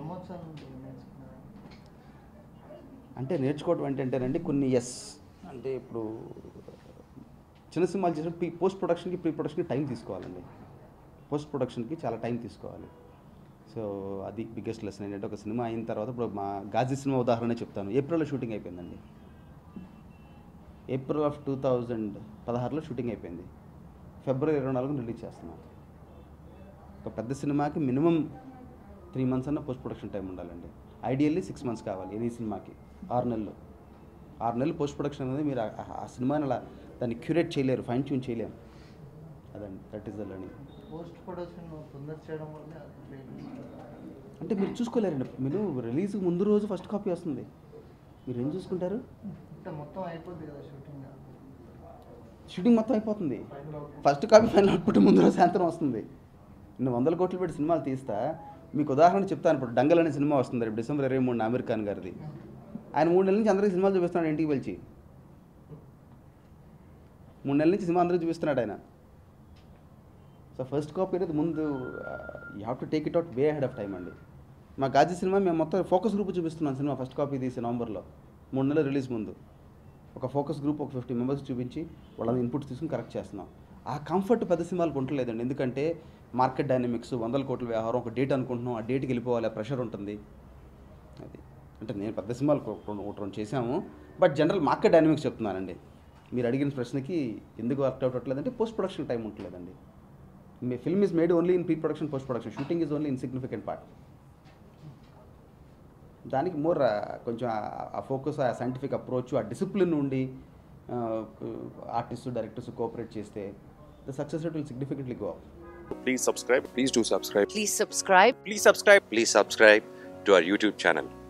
బ్రహ్మోత్సవం నుండి నేర్చుకున్నారా అంటే నేర్చుకోవడం ఏంటంటేనండి కొన్ని ఎస్ అంటే ఇప్పుడు చిన్న సినిమాలు చేసిన ప్రీ పోస్ట్ ప్రొడక్షన్కి ప్రీ ప్రొడక్షన్కి టైం తీసుకోవాలండి పోస్ట్ ప్రొడక్షన్కి చాలా టైం తీసుకోవాలి సో అది బిగ్గెస్ట్ లెసన్ ఏంటంటే ఒక సినిమా అయిన తర్వాత ఇప్పుడు మా గాజీ సినిమా ఉదాహరణ చెప్తాను ఏప్రిల్లో షూటింగ్ అయిపోయిందండి ఏప్రిల్ ఆఫ్ టూ థౌజండ్ పదహారులో షూటింగ్ అయిపోయింది ఫిబ్రవరి ఇరవై నాలుగున రిలీజ్ చేస్తున్నాం ఒక పెద్ద సినిమాకి మినిమం త్రీ మంత్స్ అన్న పోస్ట్ ప్రొడక్షన్ టైం ఉండాలండి ఐడియల్లీ సిక్స్ మంత్స్ కావాలి ఎనీ సినిమాకి ఆరు నెలలు ఆరు నెలలు పోస్ట్ ప్రొడక్షన్ అనేది మీరు ఆ- ఆ సినిమాని అలా దాన్ని క్యూరేట్ చేయలేరు ఫైన్ ట్యూన్ చేయలేము అదండి that is the learning post production తొందర చేయడం వల్ల అంటే మీరు చూసుకోలేరండి మీరు రిలీజ్ ముందు రోజు ఫస్ట్ కాపీ వస్తుంది మీరు ఏం చూసుకుంటారు అంటే మొత్తం అయిపోద్ది కదా షూటింగ్ షూటింగ్ మొత్తం అయిపోతుంది ఫస్ట్ కాపీ ఫైనల్ అవుట్పుట్ ముందు రోజు సాయంత్రం వస్తుంది ఇన్ని వందల కోట్లు పెట్టి సినిమాలు తీస్తా మీకు ఉదాహరణ చెప్తాను ఇప్పుడు డంగల్ అనే సినిమా వస్తుంది రేపు డిసెంబర్ ఇరవై మూడున అమీర్ ఖాన్ గారిది ఆయన మూడు నెలల నుంచి అందరికీ సినిమాలు చూపిస్తున్నాడు ఇంటికి పిలిచి మూడు నెలల నుంచి సినిమా అందరికీ చూపిస్తున్నాడు ఆయన సో ఫస్ట్ కాపీ అనేది ముందు you have to take it out way ahead of time అండి మా గాజీ సినిమా మేము మొత్తం ఫోకస్ గ్రూప్ చూపిస్తున్నాం సినిమా ఫస్ట్ కాపీ తీసి నవంబర్లో మూడు నెలలు రిలీజ్ ముందు ఒక ఫోకస్ గ్రూప్ ఒక ఫిఫ్టీ మెంబర్స్ చూపించి వాళ్ళని ఇన్పుట్స్ తీసుకుని కరెక్ట్ చేస్తున్నాం ఆ కంఫర్ట్ పెద్ద సినిమాలకు ఉండలేదండి ఎందుకంటే మార్కెట్ డైనమిక్స్ వందల కోట్ల వ్యవహారం ఒక డేట్ అనుకుంటున్నాం ఆ డేట్కి వెళ్ళిపోవాలి ఆ ప్రెషర్ ఉంటుంది అది అంటే నేను పెద్ద సినిమాలు ఒక రెండు ఒకటి రెండు చేశాము బట్ జనరల్ మార్కెట్ డైనమిక్స్ చెప్తున్నానండి మీరు అడిగిన ప్రశ్నకి ఎందుకు వర్క్ అవుట్ అవ్వట్లేదంటే పోస్ట్ ప్రొడక్షన్ టైం ఉంటలేదండి మీ film is made only in pre production post production shooting is only in significant part దానికి మోర్ కొంచెం ఆ- ఆ ఫోకస్ ఆ సైంటిఫిక్ అప్రోచ్ ఆ డిసిప్లిన్ ఉండి ఆర్టిస్ట్ డైరెక్టర్స్ కోఆపరేట్ చేస్తే the success rate will significantly go Please subscribe. Please do subscribe. Please subscribe. Please subscribe. Please subscribe to our YouTube channel.